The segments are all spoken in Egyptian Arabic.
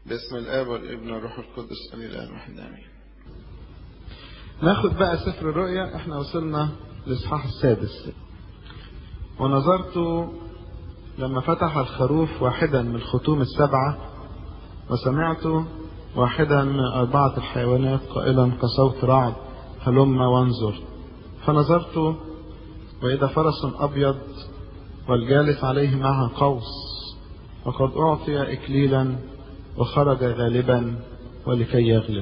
باسم الآب والابن والروح القدس الإله الواحد آمين. ناخد بقى سفر الرؤيا احنا وصلنا للإصحاح السادس ونظرت لما فتح الخروف واحدا من الختوم السبعة وسمعت واحدا من أربعة الحيوانات قائلا كصوت رعد هلم وانظر فنظرت وإذا فرس أبيض والجالس عليه معه قوس وقد أعطي إكليلا وخرج غالبا ولكي يغلب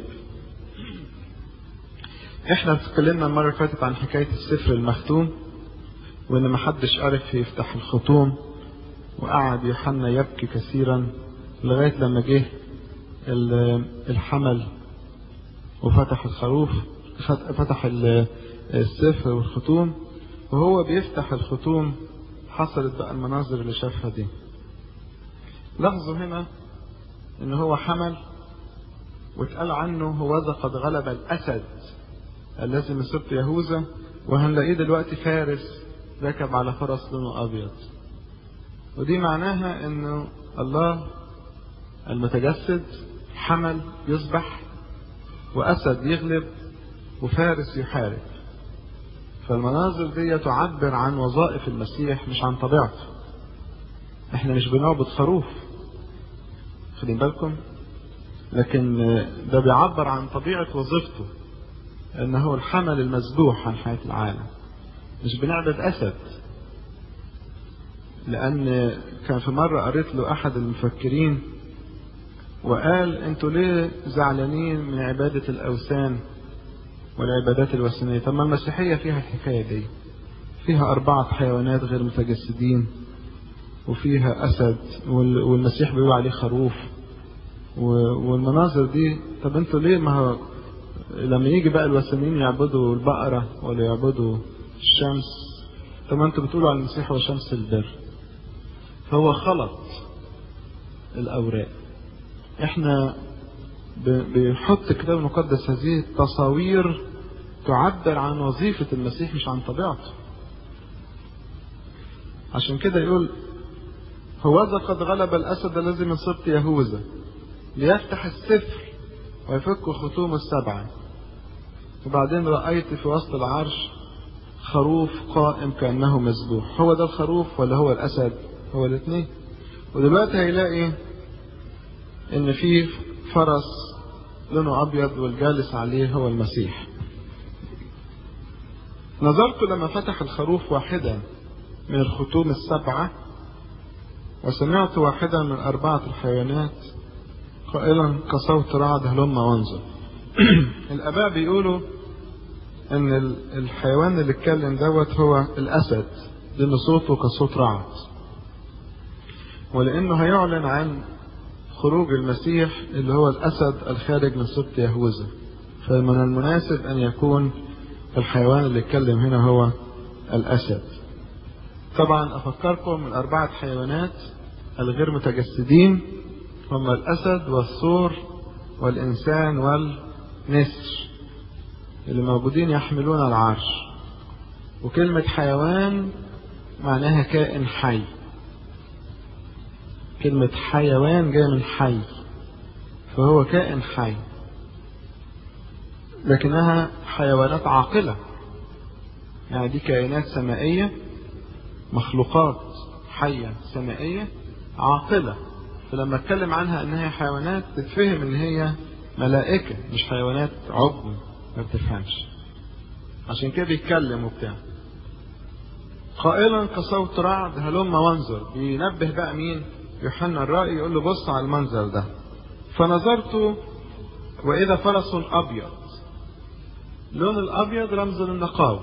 احنا اتكلمنا المرة اللي فاتت عن حكاية السفر المختوم وان محدش عرف يفتح الختوم وقعد يوحنا يبكي كثيرا لغاية لما جه الحمل وفتح الخروف فتح السفر والختوم وهو بيفتح الختوم حصلت بقى المناظر اللي شافها دي لاحظوا هنا ان هو حمل واتقال عنه هوذا قد غلب الاسد الذي من سبط يهوذا وهنلاقيه دلوقتي فارس ركب على فرس لونه ابيض ودي معناها انه الله المتجسد حمل يذبح واسد يغلب وفارس يحارب فالمناظر دي تعبر عن وظائف المسيح مش عن طبيعته احنا مش بنعبد خروف خدين بالكم لكن ده بيعبر عن طبيعة وظيفته انه الحمل المذبوح عن حياة العالم مش بنعبد اسد لان كان في مرة قريت له احد المفكرين وقال انتوا ليه زعلانين من عبادة الاوثان والعبادات الوثنية طب ما المسيحية فيها الحكاية دي فيها أربعة حيوانات غير متجسدين وفيها أسد والمسيح بيقول عليه خروف والمناظر دي طب انتوا ليه ما هو لما يجي بقى الوثنيين يعبدوا البقرة ولا يعبدوا الشمس طب ما انتوا بتقولوا على المسيح هو شمس البر فهو خلط الأوراق احنا بيحط الكتاب المقدس هذه التصاوير تعبر عن وظيفة المسيح مش عن طبيعته عشان كده يقول هوذا قد غلب الأسد الذي من سبط يهوذا ليفتح السفر ويفك ختوم السبعة وبعدين رأيت في وسط العرش خروف قائم كأنه مذبوح هو ده الخروف ولا هو الأسد هو الاثنين ودلوقتي هيلاقي ان في فرس لونه ابيض والجالس عليه هو المسيح نظرت لما فتح الخروف واحدا من الختوم السبعة وسمعت واحدا من أربعة الحيوانات قائلا كصوت رعد هلم وانظر الآباء بيقولوا إن الحيوان اللي اتكلم دوت هو الأسد لأن صوته كصوت رعد ولأنه هيعلن عن خروج المسيح اللي هو الأسد الخارج من سبط يهوذا فمن المناسب أن يكون الحيوان اللي اتكلم هنا هو الأسد طبعا أفكركم الأربعة حيوانات الغير متجسدين هم الأسد والثور والإنسان والنسر اللي موجودين يحملون العرش وكلمة حيوان معناها كائن حي كلمة حيوان جاية من حي فهو كائن حي لكنها حيوانات عاقلة يعني دي كائنات سمائية مخلوقات حية سمائية عاقلة فلما اتكلم عنها انها حيوانات تتفهم ان هي ملائكة مش حيوانات عظم ما بتفهمش عشان كده بيتكلم وبتاع قائلا كصوت رعد هلم وانظر بينبه بقى مين يوحنا الرائي يقول له بص على المنظر ده فنظرت واذا فرس ابيض لون الابيض رمز للنقاوه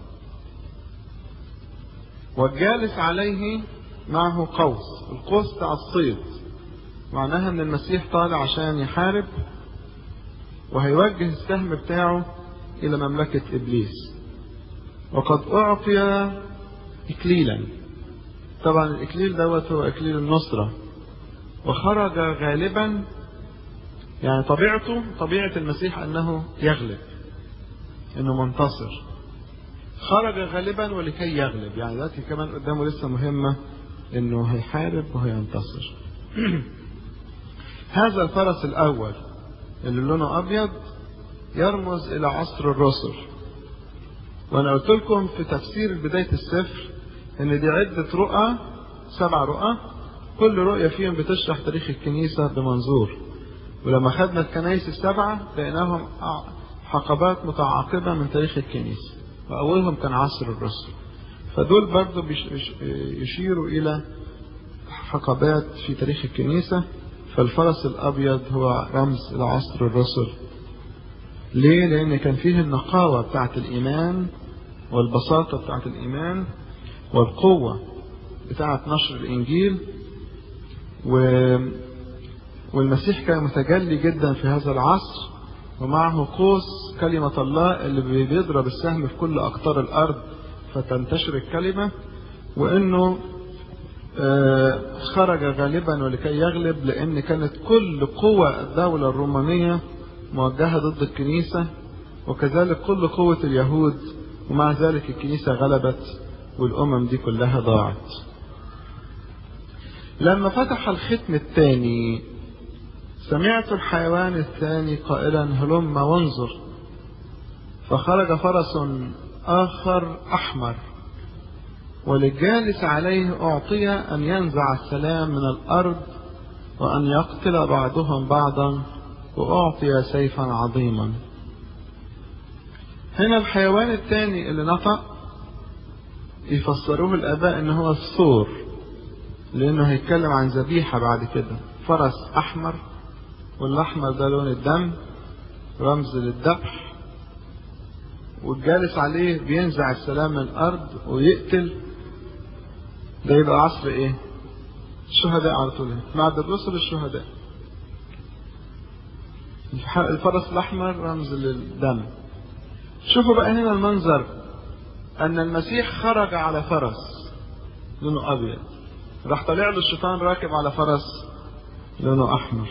والجالس عليه معه قوس القوس بتاع الصيد معناها ان المسيح طالع عشان يحارب وهيوجه السهم بتاعه الى مملكة ابليس وقد اعطي اكليلا طبعا الاكليل دوت هو اكليل النصرة وخرج غالبا يعني طبيعته طبيعة المسيح انه يغلب انه منتصر خرج غالبا ولكي يغلب يعني دلوقتي كمان قدامه لسه مهمة انه هيحارب وهينتصر هذا الفرس الأول اللي لونه أبيض يرمز إلى عصر الرسل وأنا قلت لكم في تفسير بداية السفر إن دي عدة رؤى سبع رؤى كل رؤية فيهم بتشرح تاريخ الكنيسة بمنظور ولما خدنا الكنائس السبعة لقيناهم حقبات متعاقبة من تاريخ الكنيسة وأولهم كان عصر الرسل فدول برضو يشيروا إلى حقبات في تاريخ الكنيسة فالفرس الأبيض هو رمز إلى عصر الرسل ليه؟ لأن كان فيه النقاوة بتاعة الإيمان والبساطة بتاعة الإيمان والقوة بتاعة نشر الإنجيل و... والمسيح كان متجلي جدا في هذا العصر ومعه قوس كلمة الله اللي بيضرب السهم في كل أقطار الأرض فتنتشر الكلمة وإنه خرج غالبا ولكي يغلب لأن كانت كل قوى الدولة الرومانية موجهة ضد الكنيسة وكذلك كل قوة اليهود ومع ذلك الكنيسة غلبت والأمم دي كلها ضاعت لما فتح الختم الثاني سمعت الحيوان الثاني قائلا هلم وانظر فخرج فرس آخر أحمر وللجالس عليه أعطي أن ينزع السلام من الأرض وأن يقتل بعضهم بعضا وأعطي سيفا عظيما هنا الحيوان الثاني اللي نطق يفسروه الآباء إن هو الثور لأنه هيتكلم عن ذبيحة بعد كده فرس أحمر والأحمر ده لون الدم رمز للذبح والجالس عليه بينزع السلام من الأرض ويقتل ده يبقى عصر إيه؟ الشهداء على طول بعد الرسل الشهداء الفرس الأحمر رمز للدم شوفوا بقى هنا المنظر أن المسيح خرج على فرس لونه أبيض راح طلع له الشيطان راكب على فرس لونه أحمر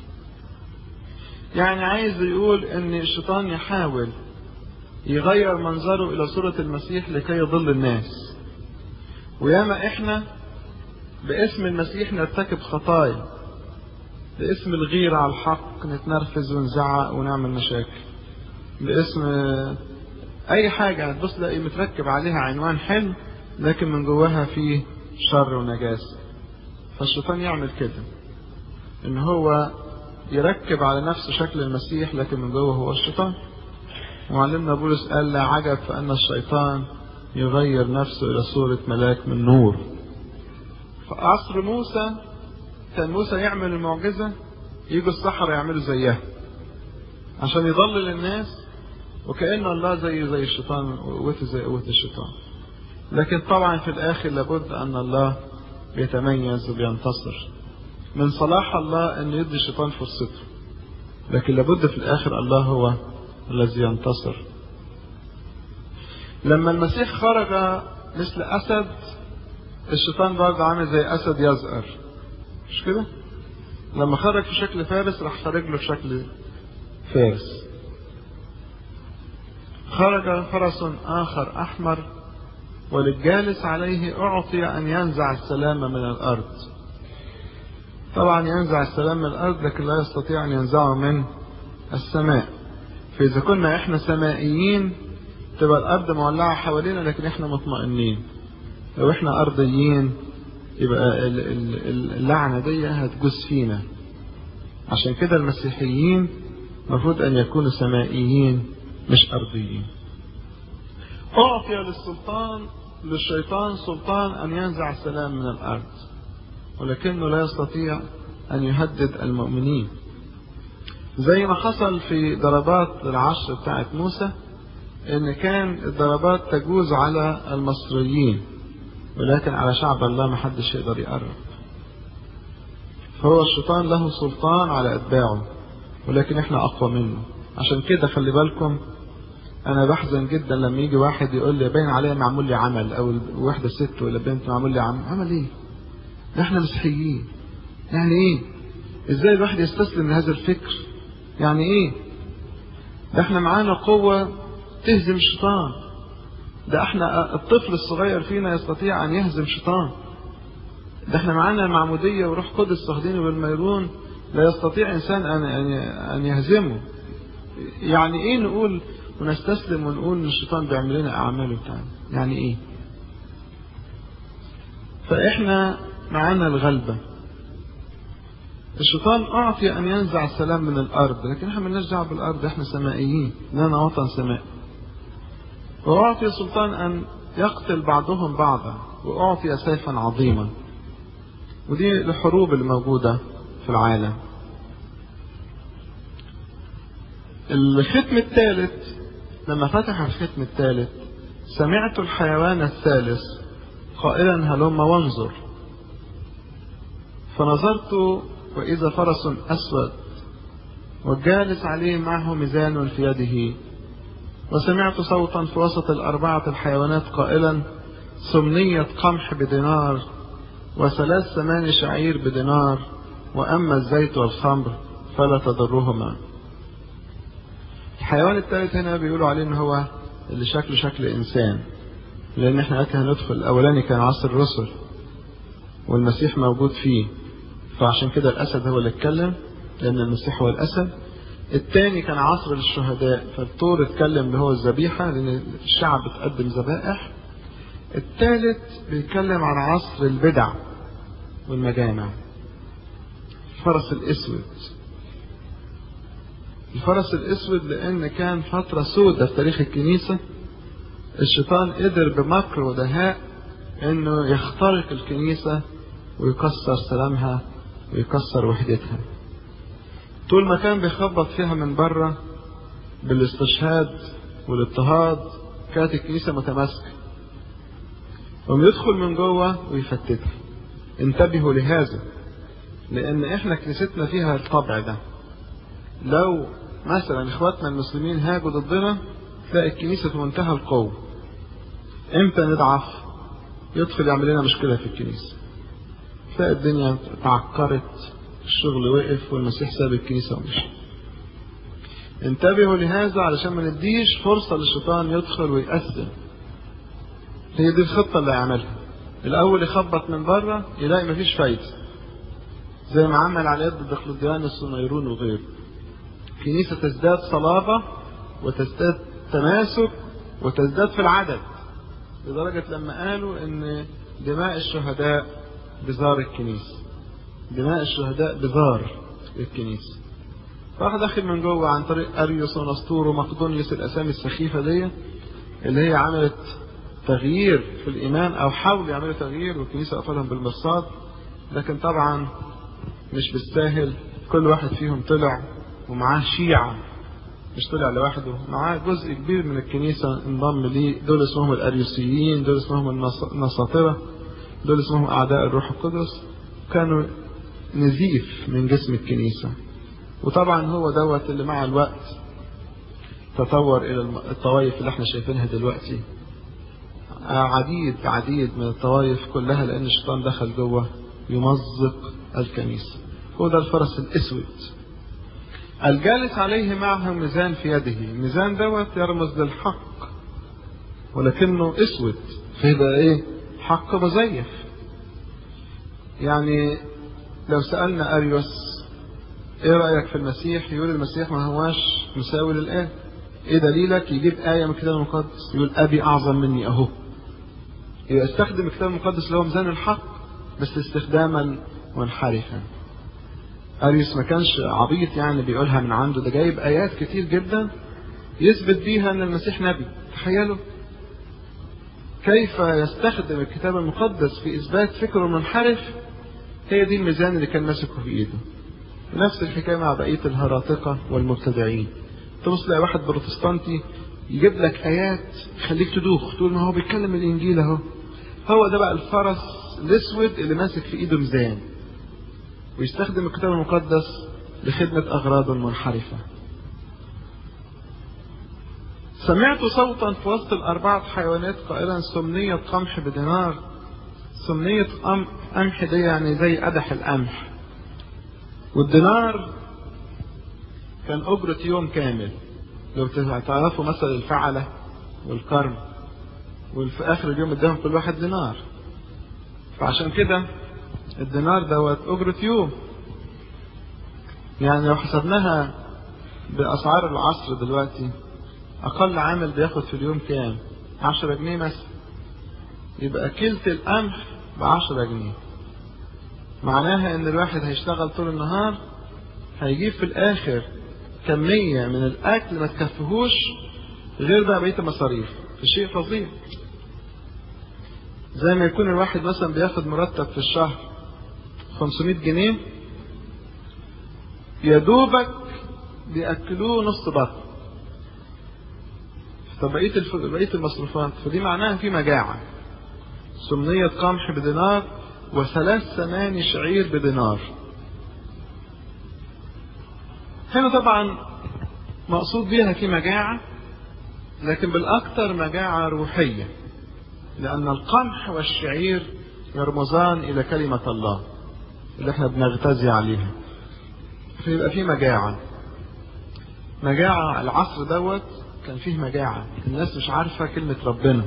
يعني عايز يقول ان الشيطان يحاول يغير منظره الى صورة المسيح لكي يضل الناس وياما احنا باسم المسيح نرتكب خطايا باسم الغيرة على الحق نتنرفز ونزعق ونعمل مشاكل باسم اي حاجة هتبص تلاقي متركب عليها عنوان حلو لكن من جواها فيه شر ونجاسة فالشيطان يعمل كده ان هو يركب على نفسه شكل المسيح لكن من جوه هو الشيطان معلمنا بولس قال لا عجب فأن الشيطان يغير نفسه إلى صورة ملاك من نور في عصر موسى كان موسى يعمل المعجزة يجوا السحرة يعملوا زيها عشان يضلل الناس وكأن الله زي زي الشيطان قوته زي قوة الشيطان لكن طبعا في الآخر لابد أن الله بيتميز وبينتصر من صلاح الله أن يدي الشيطان فرصته لكن لابد في الآخر الله هو الذي ينتصر لما المسيح خرج مثل أسد الشيطان برضه عامل زي أسد يزأر مش كده؟ لما خرج في شكل فارس راح خارج له في شكل فارس خرج فرس آخر أحمر وللجالس عليه أعطي أن ينزع السلام من الأرض طبعا ينزع السلام من الأرض لكن لا يستطيع أن ينزعه من السماء فإذا كنا إحنا سمائيين تبقى الأرض مولعة حوالينا لكن إحنا مطمئنين لو إحنا أرضيين يبقى اللعنة دي هتجوز فينا عشان كده المسيحيين المفروض أن يكونوا سمائيين مش أرضيين أعطي للسلطان للشيطان سلطان أن ينزع السلام من الأرض ولكنه لا يستطيع أن يهدد المؤمنين زي ما حصل في ضربات العشر بتاعت موسى ان كان الضربات تجوز على المصريين ولكن على شعب الله ما حدش يقدر يقرب فهو الشيطان له سلطان على اتباعه ولكن احنا اقوى منه عشان كده خلي بالكم انا بحزن جدا لما يجي واحد يقول لي باين عليا معمول لي عمل او واحده ست ولا بنت معمول لي عمل عمل ايه ده احنا مسيحيين يعني ايه ازاي الواحد يستسلم لهذا الفكر يعني ايه ده احنا معانا قوة تهزم الشيطان ده احنا الطفل الصغير فينا يستطيع ان يهزم شيطان ده احنا معانا المعمودية وروح قدس واخدينه بالميرون لا يستطيع إنسان أن أن يهزمه يعني إيه نقول ونستسلم ونقول إن الشيطان بيعمل لنا أعماله بتاعنا يعني إيه فإحنا معانا الغلبة الشيطان أعطي أن ينزع السلام من الأرض لكن إحنا مالناش دعوة بالأرض إحنا سمائيين لنا وطن سمائي وأعطي سلطان أن يقتل بعضهم بعضا وأعطي سيفا عظيما ودي الحروب اللي موجودة في العالم الختم الثالث لما فتح الختم الثالث سمعت الحيوان الثالث قائلا هلم وانظر فنظرت وإذا فرس أسود والجالس عليه معه ميزان في يده وسمعت صوتا في وسط الأربعة الحيوانات قائلا سمنية قمح بدينار وثلاث ثمان شعير بدينار وأما الزيت والخمر فلا تضرهما الحيوان الثالث هنا بيقولوا عليه ان هو اللي شكله شكل انسان لان احنا دلوقتي هندخل الاولاني كان عصر الرسل والمسيح موجود فيه فعشان كده الاسد هو اللي اتكلم لان المسيح هو الاسد الثاني كان عصر للشهداء فالطور اتكلم اللي هو الذبيحه لان الشعب بتقدم ذبائح الثالث بيتكلم عن عصر البدع والمجامع الفرس الاسود الفرس الاسود لان كان فترة سودة في تاريخ الكنيسة الشيطان قدر بمكر ودهاء انه يخترق الكنيسة ويكسر سلامها ويكسر وحدتها طول ما كان بيخبط فيها من بره بالاستشهاد والاضطهاد كانت الكنيسة متماسكة قام يدخل من جوه ويفتتها انتبهوا لهذا لان احنا كنيستنا فيها الطبع ده لو مثلا اخواتنا المسلمين هاجوا ضدنا تلاقي الكنيسه في منتهى القوه امتى نضعف يدخل يعمل لنا مشكله في الكنيسه تلاقي الدنيا تعكرت الشغل وقف والمسيح ساب الكنيسه ومشي انتبهوا لهذا علشان ما نديش فرصه للشيطان يدخل ويقسم هي دي الخطه اللي هيعملها الاول يخبط من بره يلاقي مفيش فايده زي ما عمل على يد دقلديان الصنيرون وغيره الكنيسة تزداد صلابة وتزداد تماسك وتزداد في العدد لدرجة لما قالوا ان دماء الشهداء بزار الكنيسة دماء الشهداء بزار الكنيسة فراح داخل من جوه عن طريق اريوس ونسطور ومقدونيوس الاسامي السخيفة دي اللي هي عملت تغيير في الايمان او حاولوا يعملوا تغيير والكنيسة قفلهم بالمرصاد لكن طبعا مش بالساهل كل واحد فيهم طلع ومعاه شيعة مش طلع لوحده معاه جزء كبير من الكنيسة انضم ليه دول اسمهم الأريوسيين دول اسمهم النصاطرة دول اسمهم أعداء الروح القدس كانوا نزيف من جسم الكنيسة وطبعا هو دوت اللي مع الوقت تطور إلى الطوائف اللي احنا شايفينها دلوقتي عديد عديد من الطوائف كلها لأن الشيطان دخل جوه يمزق الكنيسة هو ده الفرس الأسود الجالس عليه معه ميزان في يده الميزان دوت يرمز للحق ولكنه اسود فيبقى ايه حق مزيف يعني لو سألنا أريوس ايه رأيك في المسيح يقول المسيح ما هواش مساوي للآب ايه دليلك يجيب آية من الكتاب المقدس يقول أبي أعظم مني أهو يستخدم الكتاب المقدس اللي هو ميزان الحق بس استخداما منحرفا أريوس ما كانش عبيط يعني بيقولها من عنده ده جايب آيات كتير جدا يثبت بيها أن المسيح نبي تخيلوا كيف يستخدم الكتاب المقدس في إثبات فكره المنحرف هي دي الميزان اللي كان ماسكه في إيده نفس الحكاية مع بقية الهراطقة والمبتدعين تبص تلاقي واحد بروتستانتي يجيب لك آيات يخليك تدوخ تقول ما هو بيتكلم الإنجيل أهو هو ده بقى الفرس الأسود اللي ماسك في إيده ميزان ويستخدم الكتاب المقدس لخدمة أغراض منحرفة سمعت صوتا في وسط الأربعة حيوانات قائلا سمنية قمح بدينار سمنية قمح دي يعني زي قدح القمح والدينار كان أجرة يوم كامل لو تعرفوا مثل الفعلة والكرم وفي آخر اليوم اداهم كل واحد دينار فعشان كده الدينار دوت أجرة يوم يعني لو حسبناها بأسعار العصر دلوقتي أقل عامل بياخد في اليوم كام؟ 10 جنيه مثلا يبقى كيلة القمح ب 10 جنيه معناها إن الواحد هيشتغل طول النهار هيجيب في الآخر كمية من الأكل ما تكفيهوش غير بقى بقية المصاريف شيء فظيع زي ما يكون الواحد مثلا بياخد مرتب في الشهر 500 جنيه يا دوبك بياكلوه نص بطن طب بقيه الف... بقيه المصروفات فدي معناها في مجاعه سمنيه قمح بدينار وثلاث ثماني شعير بدينار هنا طبعا مقصود بيها في مجاعه لكن بالاكثر مجاعه روحيه لان القمح والشعير يرمزان الى كلمه الله اللي احنا بنغتزي عليها فيبقى في مجاعة مجاعة العصر دوت كان فيه مجاعة الناس مش عارفة كلمة ربنا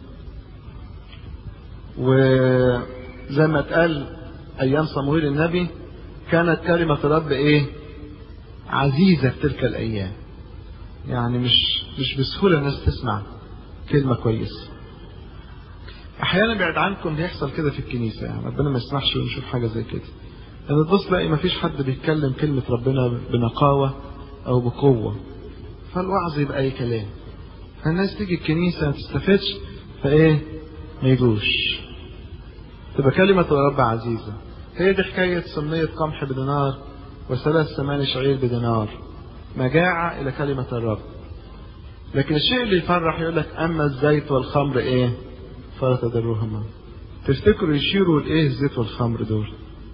وزي ما اتقال أيام صمويل النبي كانت كلمة الرب إيه عزيزة في تلك الأيام يعني مش مش بسهولة الناس تسمع كلمة كويسة أحيانا بعد عنكم بيحصل كده في الكنيسة يعني ربنا ما يسمحش ونشوف حاجة زي كده لما تبص تلاقي ما فيش حد بيتكلم كلمة ربنا بنقاوة أو بقوة فالوعظ يبقى أي كلام فالناس تيجي الكنيسة ما تستفدش فإيه ما يجوش تبقى كلمة الرب عزيزة هي دي حكاية سمية قمح بدينار وثلاث ثماني شعير بدينار مجاعة إلى كلمة الرب لكن الشيء اللي يفرح يقول لك أما الزيت والخمر إيه فلا تضرهما تفتكروا يشيروا لإيه الزيت والخمر دول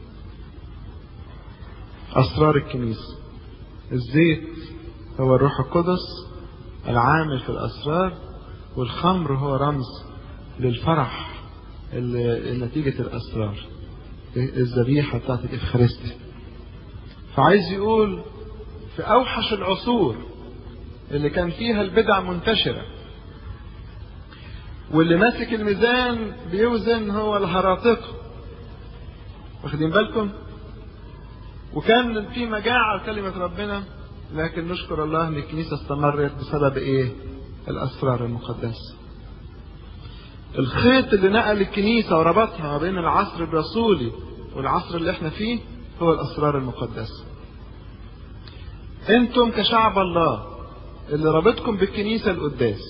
أسرار الكنيسة الزيت هو الروح القدس العامل في الأسرار والخمر هو رمز للفرح نتيجة الأسرار الذبيحة بتاعت الإفخارستي فعايز يقول في أوحش العصور اللي كان فيها البدع منتشرة واللي ماسك الميزان بيوزن هو الهراطقة واخدين بالكم وكان في مجاعة لكلمة ربنا لكن نشكر الله ان الكنيسة استمرت بسبب ايه الاسرار المقدسة الخيط اللي نقل الكنيسة وربطها ما بين العصر الرسولي والعصر اللي احنا فيه هو الاسرار المقدسة انتم كشعب الله اللي رابطكم بالكنيسة القداس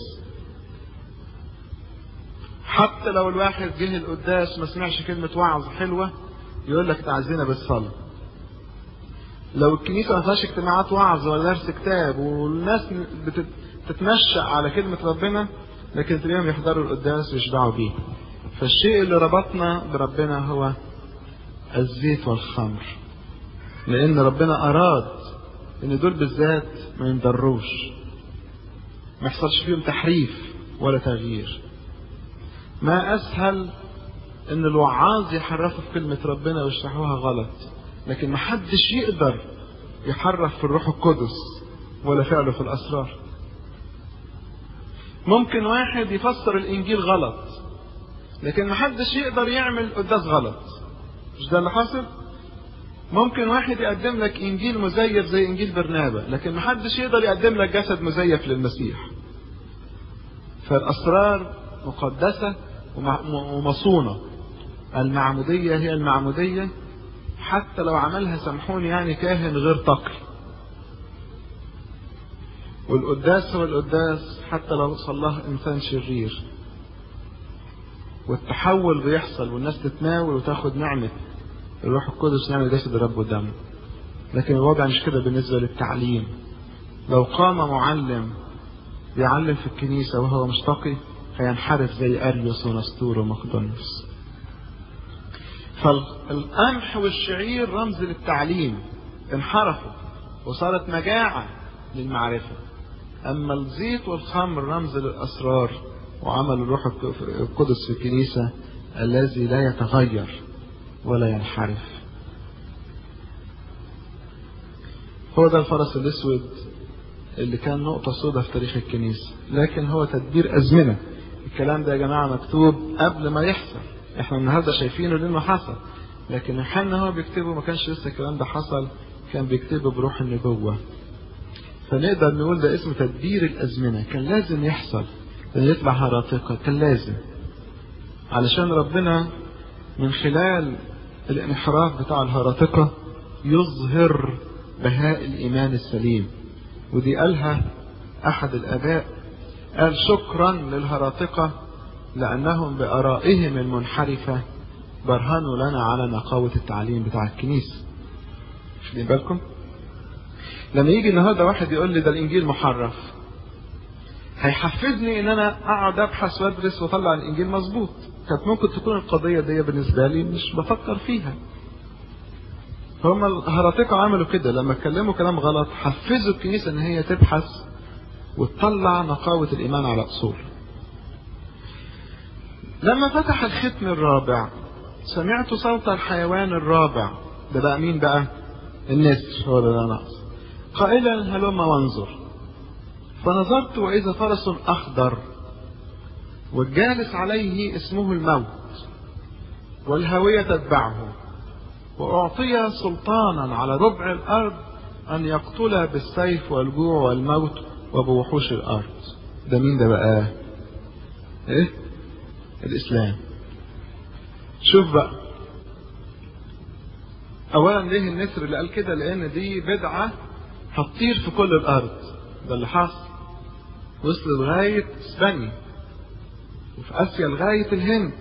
حتى لو الواحد جه القداس ما سمعش كلمة وعظ حلوة يقول لك تعزينا بالصلاة لو الكنيسة ما فيهاش اجتماعات وعظ ولا درس كتاب والناس بتتمشى على كلمة ربنا لكن تلاقيهم يحضروا القداس ويشبعوا بيه فالشيء اللي ربطنا بربنا هو الزيت والخمر لأن ربنا أراد إن دول بالذات ما ينضروش ما يحصلش فيهم تحريف ولا تغيير ما أسهل إن الوعاظ يحرفوا في كلمة ربنا ويشرحوها غلط لكن محدش يقدر يحرف في الروح القدس ولا فعله في الأسرار ممكن واحد يفسر الإنجيل غلط لكن محدش يقدر يعمل قداس غلط مش ده اللي حاصل ممكن واحد يقدم لك إنجيل مزيف زي إنجيل برنابا لكن محدش يقدر يقدم لك جسد مزيف للمسيح فالأسرار مقدسة ومصونة المعمودية هي المعمودية حتى لو عملها سامحوني يعني كاهن غير تقي والقداس هو القداس حتى لو صلاه انسان شرير والتحول بيحصل والناس تتناول وتاخد نعمة الروح القدس نعمة جسد الرب ودمه لكن الوضع مش كده بالنسبة للتعليم لو قام معلم بيعلم في الكنيسة وهو مش تقي هينحرف زي أريوس ونستور ومقدونيوس فالقمح والشعير رمز للتعليم انحرفوا وصارت مجاعة للمعرفة أما الزيت والخمر رمز للأسرار وعمل الروح القدس في الكنيسة الذي لا يتغير ولا ينحرف هو ده الفرس الأسود اللي كان نقطة سوداء في تاريخ الكنيسة لكن هو تدبير أزمنة الكلام ده يا جماعة مكتوب قبل ما يحصل احنا النهاردة شايفينه لأنه حصل لكن يوحنا هو بيكتبه ما كانش لسه الكلام ده حصل كان بيكتبه بروح النبوة فنقدر نقول ده اسمه تدبير الأزمنة كان لازم يحصل أن يطلع هراطقة كان لازم علشان ربنا من خلال الانحراف بتاع الهراطقة يظهر بهاء الإيمان السليم ودي قالها أحد الآباء قال شكرا للهراطقة لأنهم بآرائهم المنحرفة برهنوا لنا على نقاوة التعليم بتاع الكنيسة واخدين بالكم لما يجي النهارده واحد يقول لي ده الانجيل محرف هيحفزني ان انا اقعد ابحث وادرس واطلع الانجيل مظبوط كانت ممكن تكون القضيه دي بالنسبه لي مش بفكر فيها هم الهراطقه عملوا كده لما اتكلموا كلام غلط حفزوا الكنيسه ان هي تبحث وتطلع نقاوه الايمان على اصول لما فتح الختم الرابع سمعت صوت الحيوان الرابع ده بقى مين بقى النسر هو ده ناقص قائلا هلم وانظر فنظرت واذا فرس اخضر والجالس عليه اسمه الموت والهوية تتبعه وأعطي سلطانا على ربع الأرض أن يقتل بالسيف والجوع والموت وبوحوش الأرض ده مين ده بقى إيه الإسلام شوف بقى أولا ليه النسر اللي قال كده لأن دي بدعة هتطير في كل الأرض ده اللي حصل وصل لغاية اسبانيا وفي آسيا لغاية الهند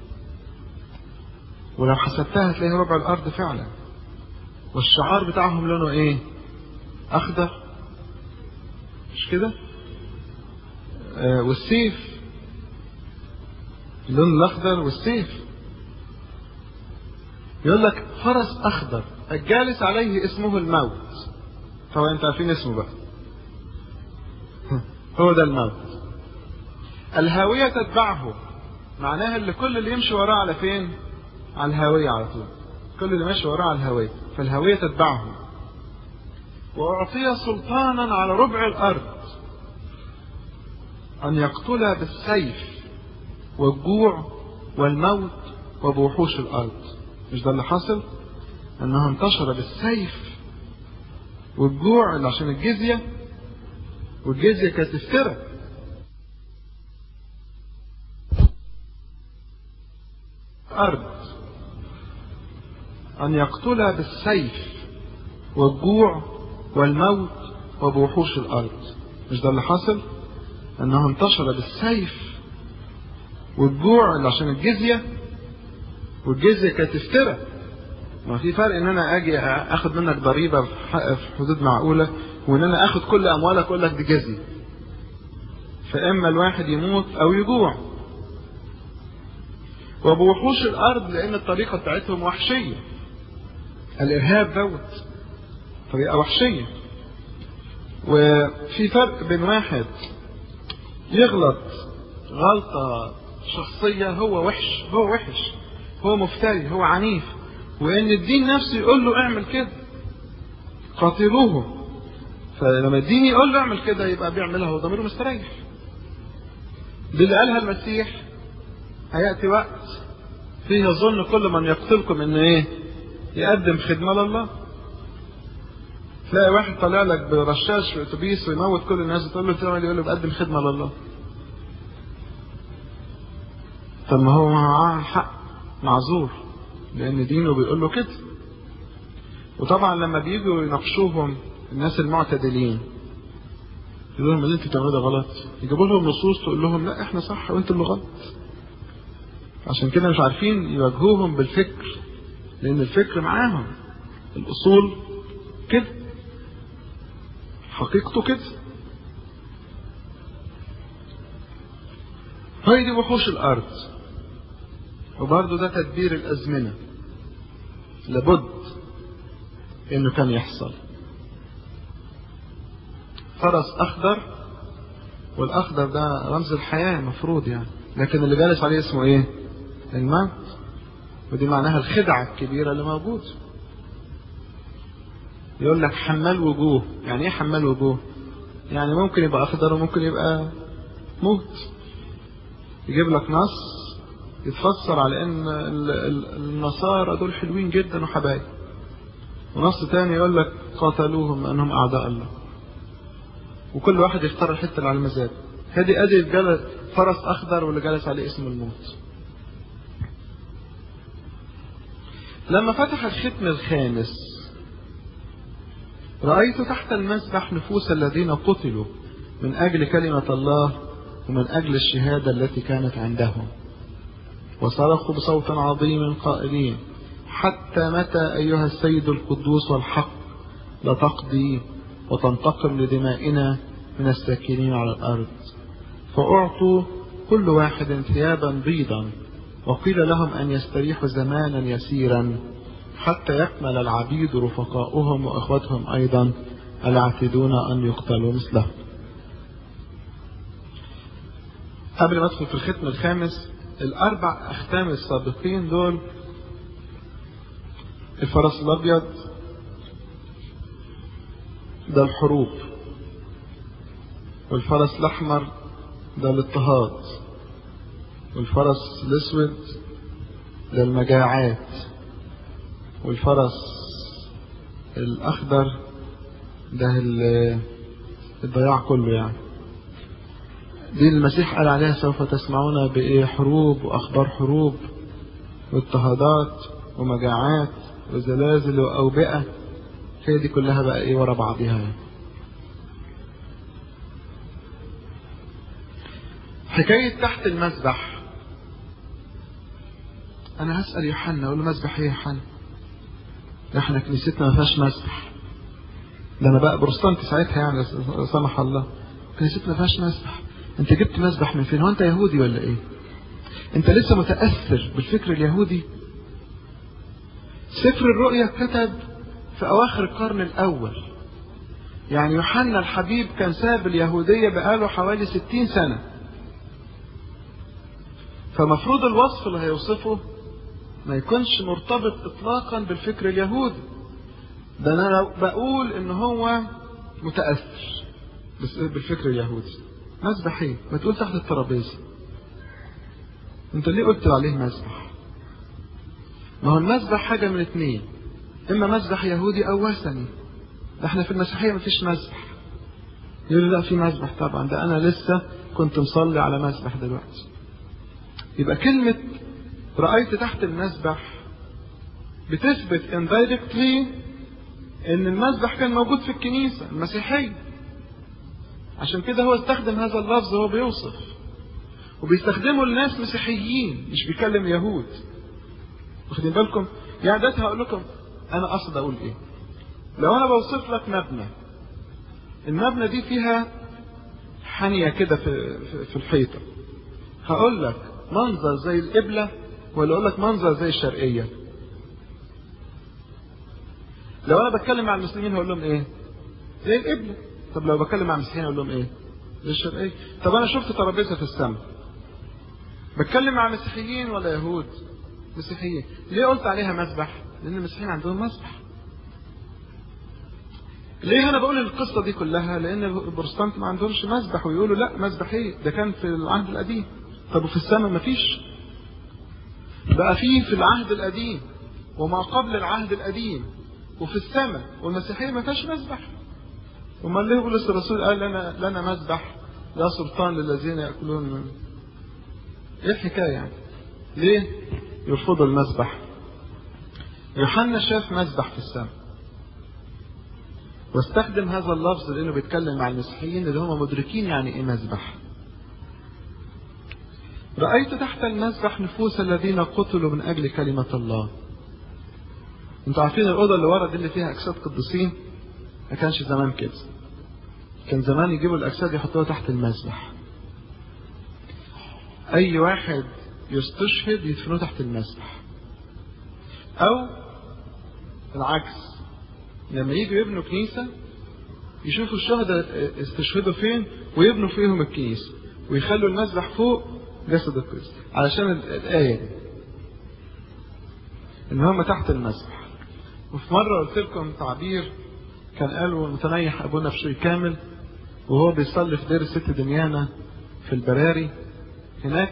ولو حسبتها هتلاقيها ربع الأرض فعلا والشعار بتاعهم لونه إيه؟ أخضر مش كده؟ آه والسيف اللون الأخضر والسيف يقول لك فرس أخضر الجالس عليه اسمه الموت طبعا انت عارفين اسمه بقى هو ده الموت الهاوية تتبعه معناها اللي كل اللي يمشي وراه على فين على الهاوية على طول كل اللي ماشي وراه على الهاوية فالهاوية تتبعه وأعطي سلطانا على ربع الأرض أن يقتل بالسيف والجوع والموت وبوحوش الأرض مش ده اللي حصل أنه انتشر بالسيف والجوع اللي عشان الجزية والجزية كانت افتراء أرض أن يقتل بالسيف والجوع والموت وبوحوش الأرض مش ده اللي حصل أنه انتشر بالسيف والجوع اللي عشان الجزية والجزية كانت افتراء ما في فرق ان انا اجي اخد منك ضريبة في حدود معقولة وان انا اخد كل اموالك اقول لك دي جزية فاما الواحد يموت او يجوع وبوحوش الارض لان الطريقة بتاعتهم وحشية الارهاب دوت طريقة وحشية وفي فرق بين واحد يغلط غلطة شخصية هو وحش هو وحش هو مفتري هو عنيف وان الدين نفسه يقول له اعمل كده قاتلوهم فلما الدين يقول له اعمل كده يبقى بيعملها هو ضميره مستريح دي اللي قالها المسيح هياتي وقت فيه يظن كل من يقتلكم ان ايه يقدم خدمه لله تلاقي واحد طالع لك برشاش في اتوبيس ويموت كل الناس تقول له تعمل يقول له بقدم خدمه لله طب ما هو معاه حق معذور لان دينه بيقول له كده وطبعا لما بييجوا يناقشوهم الناس المعتدلين يقول لهم اللي انتوا بتعملوه ده غلط يجيبوا لهم نصوص تقول لهم لا احنا صح وانتوا اللي غلط عشان كده مش عارفين يواجهوهم بالفكر لان الفكر معاهم الاصول كده حقيقته كده هي دي وحوش الارض وبرضه ده تدبير الازمنه لابد انه كان يحصل فرس اخضر والاخضر ده رمز الحياه المفروض يعني لكن اللي جالس عليه اسمه ايه الموت ودي معناها الخدعه الكبيره اللي موجوده يقول لك حمال وجوه يعني ايه حمال وجوه يعني ممكن يبقى اخضر وممكن يبقى موت يجيب لك نص يتفسر على ان النصارى دول حلوين جدا وحبايب ونص تاني يقول لك قاتلوهم لأنهم أعداء الله وكل واحد يختار الحتة اللي على المزاج هذه أدي جلس فرس أخضر واللي جلس عليه اسم الموت لما فتح الختم الخامس رأيت تحت المسبح نفوس الذين قتلوا من أجل كلمة الله ومن أجل الشهادة التي كانت عندهم وصرخوا بصوت عظيم قائلين حتى متى أيها السيد القدوس والحق لتقضي وتنتقم لدمائنا من الساكنين على الأرض فأعطوا كل واحد ثيابا بيضا وقيل لهم أن يستريحوا زمانا يسيرا حتى يكمل العبيد رفقاؤهم وأخوتهم أيضا العاتدون أن يقتلوا مثلهم قبل ما أدخل في الختم الخامس الأربع أختام السابقين دول الفرس الأبيض ده الحروب والفرس الأحمر ده الاضطهاد والفرس الأسود ده المجاعات والفرس الأخضر ده الضياع كله يعني دي المسيح قال عليها سوف تسمعون بإيه حروب وأخبار حروب واضطهادات ومجاعات وزلازل وأوبئة هي دي كلها بقى إيه ورا بعضها يعني. حكاية تحت المسبح أنا هسأل يوحنا أقول له مسبح إيه يا يوحنا؟ ده إحنا كنيستنا ما فيهاش مسبح ده أنا بقى بروستانتي ساعتها يعني سمح الله كنيستنا ما فيهاش مسبح أنت جبت مسبح من فين؟ هو أنت يهودي ولا إيه؟ أنت لسه متأثر بالفكر اليهودي؟ سفر الرؤيا كتب في أواخر القرن الأول يعني يوحنا الحبيب كان ساب اليهودية بقاله حوالي ستين سنة فمفروض الوصف اللي هيوصفه ما يكونش مرتبط اطلاقا بالفكر اليهودي ده انا لو بقول ان هو متاثر بالفكر اليهودي مسبح ايه ما تقول تحت الترابيزه انت ليه قلت عليه مسبح ما هو المسبح حاجه من اتنين اما مسبح يهودي او وثني ده احنا في المسيحيه مفيش مسبح يقول لي لا في مسبح طبعا ده انا لسه كنت مصلي على مسبح دلوقتي يبقى كلمة رأيت تحت المسبح بتثبت indirectly ان المسبح كان موجود في الكنيسة المسيحية عشان كده هو استخدم هذا اللفظ وهو بيوصف وبيستخدمه لناس مسيحيين مش بيكلم يهود واخدين بالكم يعني ده هقول لكم انا اقصد اقول ايه لو انا بوصف لك مبنى المبنى دي فيها حانية كده في, في, في الحيطة هقول لك منظر زي القبلة ولا اقول لك منظر زي الشرقية لو انا بتكلم مع المسلمين هقول لهم ايه زي القبلة طب لو بتكلم مع المسيحيين هقول لهم ايه زي الشرقية طب انا شفت ترابيزة في السماء بتكلم مع مسيحيين ولا يهود مسيحيين ليه قلت عليها مسبح لان المسيحيين عندهم مسبح ليه انا بقول القصه دي كلها لان البروتستانت ما عندهمش مسبح ويقولوا لا مسبح ايه ده كان في العهد القديم طب وفي السماء ما فيش بقى فيه في العهد القديم وما قبل العهد القديم وفي السماء والمسيحيه ما فيهاش مسبح امال ليه بولس الرسول قال لنا لنا مسبح لا سلطان للذين ياكلون من ايه الحكايه يعني ليه يرفضوا المسبح يوحنا شاف مسبح في السماء واستخدم هذا اللفظ لانه بيتكلم مع المسيحيين اللي هم مدركين يعني ايه مسبح رأيت تحت المسبح نفوس الذين قتلوا من أجل كلمة الله انتوا عارفين الأوضة اللي ورا دي اللي فيها أجساد قديسين ما كانش زمان كده كان زمان يجيبوا الأجساد يحطوها تحت المسبح أي واحد يستشهد يدفنوه تحت المسبح أو العكس لما يجوا يبنوا كنيسة يشوفوا الشهداء استشهدوا فين ويبنوا فيهم الكنيسة ويخلوا المسبح فوق جسد القدس علشان الآية دي إن هم تحت المسبح وفي مرة قلت لكم تعبير كان قاله متنيح أبونا بشوي كامل وهو بيصلي في دير الست دميانة في البراري هناك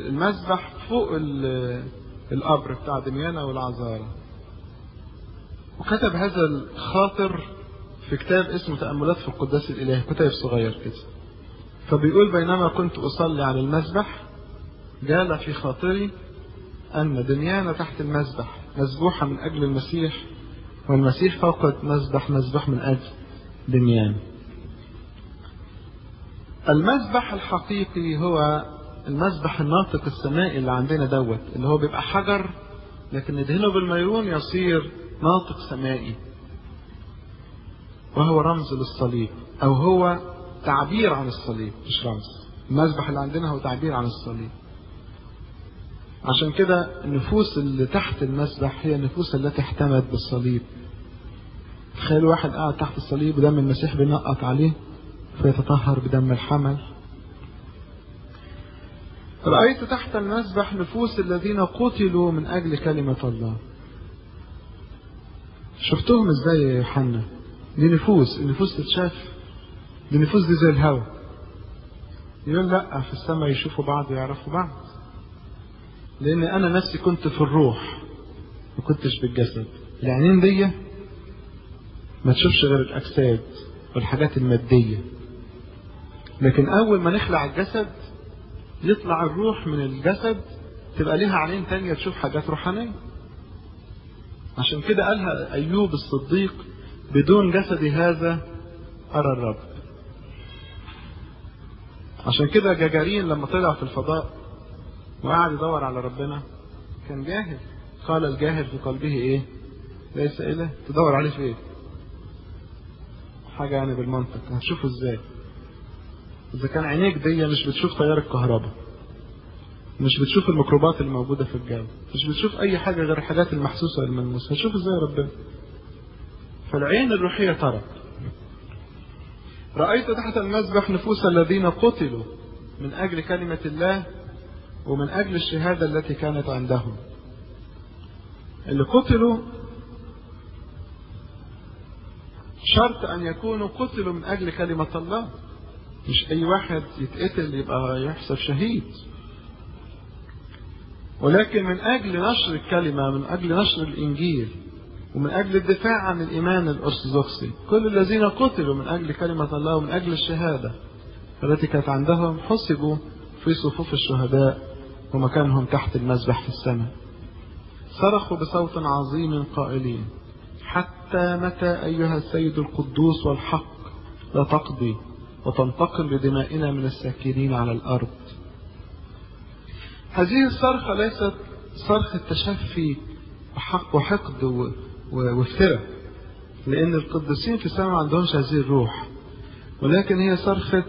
المسبح فوق القبر بتاع دميانة والعذارى وكتب هذا الخاطر في كتاب اسمه تأملات في القداس الإلهي كتاب صغير كده فبيقول بينما كنت أصلي على المسبح جال في خاطري أن دنيانا تحت المسبح مذبوحة من أجل المسيح والمسيح فوق المسبح مذبح من أجل دنيان المسبح الحقيقي هو المسبح الناطق السمائي اللي عندنا دوت اللي هو بيبقى حجر لكن ندهنه بالميرون يصير ناطق سمائي وهو رمز للصليب او هو تعبير عن الصليب مش رمز المسبح اللي عندنا هو تعبير عن الصليب عشان كده النفوس اللي تحت المسبح هي النفوس التي احتمت بالصليب تخيل واحد قاعد تحت الصليب ودم المسيح بينقط عليه فيتطهر بدم الحمل رأيت تحت المسبح نفوس الذين قتلوا من أجل كلمة الله شفتهم ازاي يا يوحنا دي نفوس النفوس تتشاف دي نفوس دي زي الهوا يقول لا في السماء يشوفوا بعض ويعرفوا بعض لان انا نفسي كنت في الروح ما كنتش بالجسد العينين دي ما تشوفش غير الاجساد والحاجات الماديه لكن اول ما نخلع الجسد يطلع الروح من الجسد تبقى ليها عينين تانية تشوف حاجات روحانية عشان كده قالها أيوب الصديق بدون جسدي هذا أرى الرب عشان كده جاجارين لما طلع في الفضاء وقعد يدور على ربنا كان جاهل قال الجاهل في قلبه ايه ليس اله تدور عليه في ايه حاجة يعني بالمنطق هتشوفه ازاي اذا كان عينيك دي مش بتشوف تيار الكهرباء مش بتشوف الميكروبات اللي موجوده في الجو مش بتشوف اي حاجه غير الحاجات المحسوسه والملموسه هتشوف ازاي ربنا فالعين الروحيه ترى رايت تحت المذبح نفوس الذين قتلوا من اجل كلمه الله ومن اجل الشهاده التي كانت عندهم اللي قتلوا شرط ان يكونوا قتلوا من اجل كلمه الله مش اي واحد يتقتل يبقى يحسب شهيد ولكن من اجل نشر الكلمه من اجل نشر الانجيل ومن اجل الدفاع عن الايمان الارثوذكسي كل الذين قتلوا من اجل كلمه الله ومن اجل الشهاده التي كانت عندهم حسبوا في صفوف الشهداء ومكانهم تحت المذبح في السماء صرخوا بصوت عظيم قائلين حتى متى ايها السيد القدوس والحق لا تقضي وتنتقم بدمائنا من الساكنين على الأرض هذه الصرخة ليست صرخة تشفي وحق وحقد وافتراء لأن القديسين في السماء ما عندهمش هذه الروح ولكن هي صرخة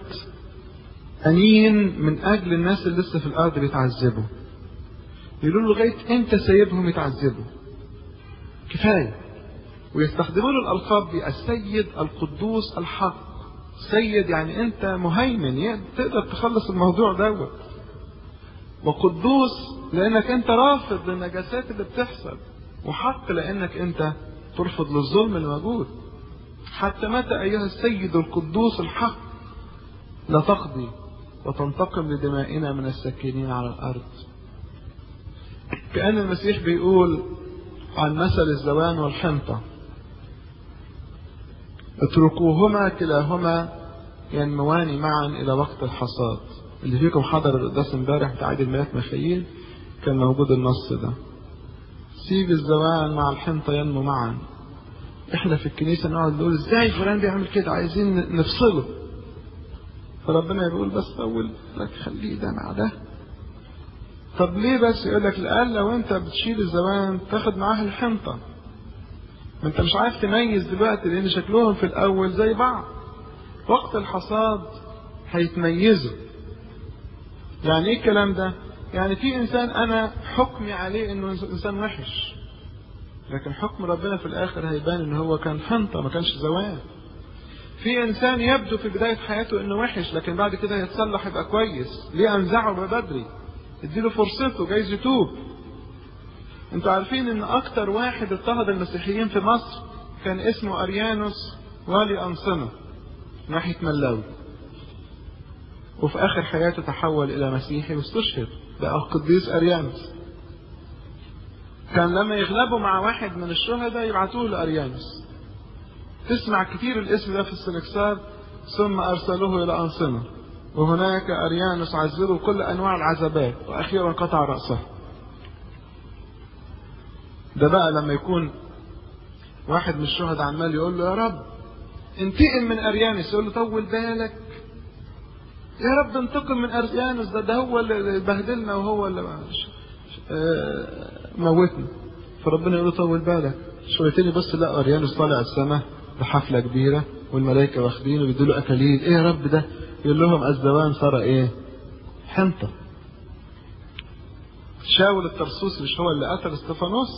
أنين من أجل الناس اللي لسه في الأرض بيتعذبوا يقولوا له لغاية إمتى سايبهم يتعذبوا كفاية ويستخدمون الألقاب دي السيد القدوس الحق سيد يعني انت مهيمن تقدر تخلص الموضوع دوت وقدوس لانك انت رافض للنجاسات اللي بتحصل وحق لانك انت ترفض للظلم الموجود حتى متى ايها السيد القدوس الحق لا تقضي وتنتقم لدمائنا من الساكنين على الارض كان المسيح بيقول عن مثل الزوان والحنطه اتركوهما كلاهما ينموان معا الى وقت الحصاد اللي فيكم حضر القداس امبارح بتاع عيد الميلاد مخيل كان موجود النص ده سيب الزوان مع الحنطة ينمو معا احنا في الكنيسة نقعد نقول ازاي فلان بيعمل كده عايزين نفصله فربنا بيقول بس طول لك خليه ده مع ده طب ليه بس يقول لك الآن لو انت بتشيل الزوان تاخد معاه الحنطة ما انت مش عارف تميز دلوقتي لان شكلهم في الاول زي بعض وقت الحصاد هيتميزوا يعني ايه الكلام ده يعني في انسان انا حكمي عليه انه انسان وحش لكن حكم ربنا في الاخر هيبان ان هو كان حنطه ما كانش زوان في انسان يبدو في بدايه حياته انه وحش لكن بعد كده يتصلح يبقى كويس ليه انزعه بدري اديله فرصته جايز يتوب انتوا عارفين ان اكتر واحد اضطهد المسيحيين في مصر كان اسمه اريانوس والي انصنة ناحية ملاوي وفي اخر حياته تحول الى مسيحي واستشهد بقى القديس اريانوس كان لما يغلبوا مع واحد من الشهداء يبعتوه لأريانوس تسمع كتير الاسم ده في السنكسار ثم أرسلوه إلى أنصنة وهناك أريانوس عذبه كل أنواع العذابات وأخيرا قطع رأسه ده بقى لما يكون واحد من الشهداء عمال يقول له يا رب انتقم من أريانوس يقول له طول بالك يا رب انتقم من أريانوس ده ده هو اللي بهدلنا وهو اللي موتنا فربنا يقول له طول بالك شويتين بس لا أريانوس طالع السماء بحفلة كبيرة والملائكة واخدينه بيدوا له أكاليل إيه يا رب ده يقول لهم الزوان صار إيه حنطة شاول الترسوس مش هو اللي قتل استفانوس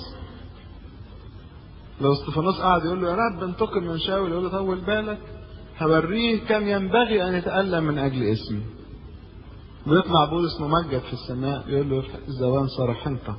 لو استفانوس قعد يقول له يا رب انتقم من شاول يقول له طول بالك هوريه كم ينبغي أن يتألم من أجل اسمي ويطلع بولس ممجد في السماء يقول له الزوان صار حنطة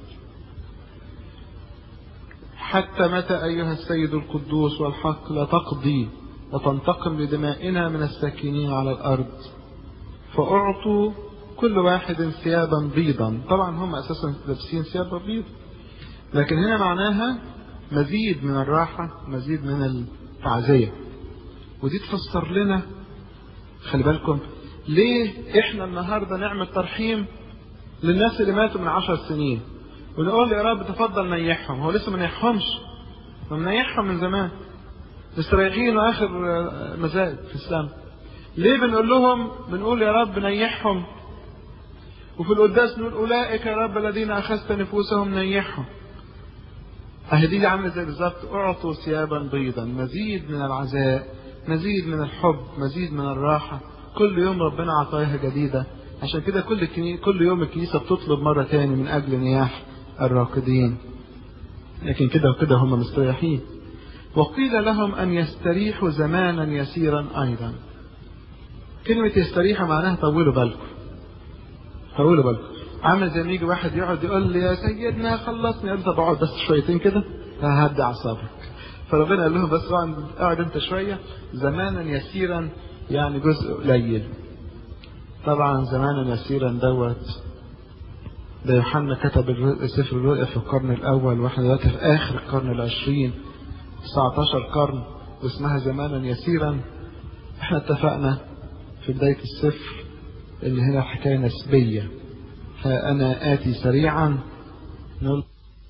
حتى متى أيها السيد القدوس والحق لا تقضي وتنتقم لدمائنا من الساكنين على الأرض فأعطوا كل واحد ثيابا بيضا طبعا هم أساسا لابسين ثياب بيض لكن هنا معناها مزيد من الراحة مزيد من التعزية ودي تفسر لنا خلي بالكم ليه احنا النهارده نعمل ترحيم للناس اللي ماتوا من عشر سنين ونقول يا رب تفضل نيحهم هو لسه ما نيحهمش ما منيحهم من زمان لسه رايحين اخر مزاد في السماء ليه بنقول لهم بنقول يا رب نيحهم وفي القداس نقول اولئك يا رب الذين اخذت نفوسهم نيحهم اهي دي عامله زي بالظبط اعطوا ثيابا بيضا مزيد من العزاء مزيد من الحب مزيد من الراحه كل يوم ربنا عطاياها جديده عشان كده كل كني... كل يوم الكنيسه بتطلب مره تاني من اجل نياح الراقدين لكن كده وكده هم مستريحين وقيل لهم ان يستريحوا زمانا يسيرا ايضا كلمة يستريحوا معناها طولوا بالكم طولوا بالكم عامل زي ما يجي واحد يقعد يقول لي يا سيدنا خلصني قال طب اقعد بس شويتين كده ههدي اعصابك فربنا قال لهم بس اقعد انت شويه زمانا يسيرا يعني جزء قليل طبعا زمانا يسيرا دوت ده يوحنا كتب سفر الرؤيا في القرن الاول واحنا دلوقتي في اخر القرن العشرين 19 قرن واسمها زمانا يسيرا احنا اتفقنا في بداية السفر ان هنا حكاية نسبية ها انا اتي سريعا نقول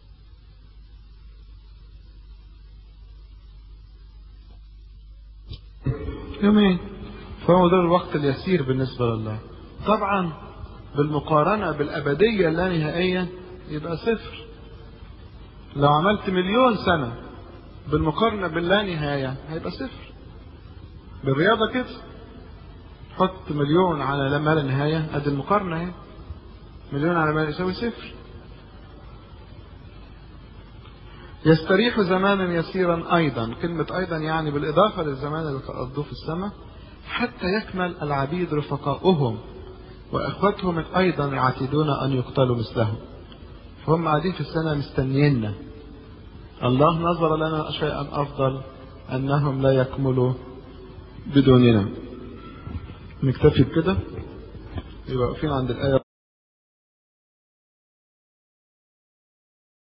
يومين فهو ده الوقت اليسير بالنسبة لله طبعا بالمقارنة بالأبدية اللانهائية يبقى صفر لو عملت مليون سنة بالمقارنة باللانهاية هيبقى صفر بالرياضة كده حط مليون على ما لا نهاية ادي المقارنة اهي مليون على ما يساوي صفر يستريح زمانا يسيرا ايضا كلمة ايضا يعني بالاضافة للزمان اللي قضوه في السماء حتى يكمل العبيد رفقاؤهم واخوتهم ايضا يعتدون ان يقتلوا مثلهم فهم قاعدين في السنة مستنينا الله نظر لنا شيئا افضل انهم لا يكملوا بدوننا نكتفي بكده يبقى واقفين عند الآية